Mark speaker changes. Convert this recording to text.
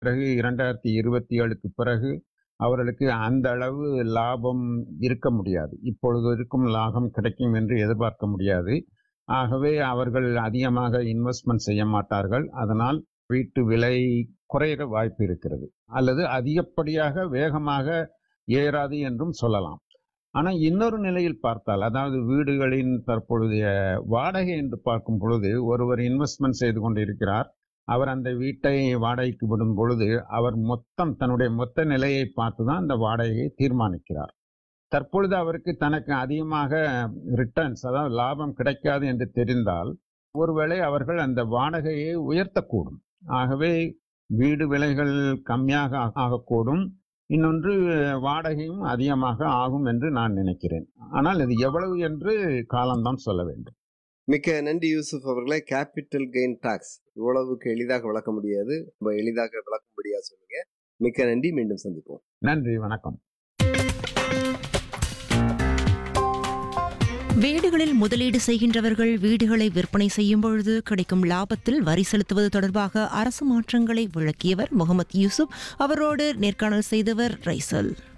Speaker 1: பிறகு இரண்டாயிரத்தி இருபத்தி ஏழுக்கு பிறகு அவர்களுக்கு அந்த அளவு லாபம் இருக்க முடியாது இப்பொழுது இருக்கும் லாபம் கிடைக்கும் என்று எதிர்பார்க்க முடியாது ஆகவே அவர்கள் அதிகமாக இன்வெஸ்ட்மெண்ட் செய்ய மாட்டார்கள் அதனால் வீட்டு விலை குறையிற வாய்ப்பு இருக்கிறது அல்லது அதிகப்படியாக வேகமாக ஏறாது என்றும் சொல்லலாம் ஆனால் இன்னொரு நிலையில் பார்த்தால் அதாவது வீடுகளின் தற்பொழுதைய வாடகை என்று பார்க்கும் பொழுது ஒருவர் இன்வெஸ்ட்மெண்ட் செய்து கொண்டிருக்கிறார் அவர் அந்த வீட்டை வாடகைக்கு விடும் பொழுது அவர் மொத்தம் தன்னுடைய மொத்த நிலையை பார்த்து தான் அந்த வாடகையை தீர்மானிக்கிறார் தற்பொழுது அவருக்கு தனக்கு அதிகமாக ரிட்டர்ன்ஸ் அதாவது லாபம் கிடைக்காது என்று தெரிந்தால் ஒருவேளை அவர்கள் அந்த வாடகையை உயர்த்தக்கூடும் ஆகவே வீடு விலைகள் கம்மியாக ஆகக்கூடும் இன்னொன்று வாடகையும் அதிகமாக ஆகும் என்று நான் நினைக்கிறேன் ஆனால் இது எவ்வளவு என்று காலம்தான் சொல்ல வேண்டும்
Speaker 2: மிக்க நன்றி யூசுப் அவர்களே கேபிட்டல் கெயின் டாக்ஸ் இவ்வளவுக்கு எளிதாக விளக்க முடியாது ரொம்ப எளிதாக விளக்கும்படியா சொன்னீங்க மிக்க நன்றி மீண்டும் சந்திப்போம்
Speaker 1: நன்றி வணக்கம்
Speaker 3: வீடுகளில் முதலீடு செய்கின்றவர்கள் வீடுகளை விற்பனை செய்யும் பொழுது கிடைக்கும் லாபத்தில் வரி செலுத்துவது தொடர்பாக அரசு மாற்றங்களை விளக்கியவர் முகமது யூசுப் அவரோடு நேர்காணல் செய்தவர் ரைசல்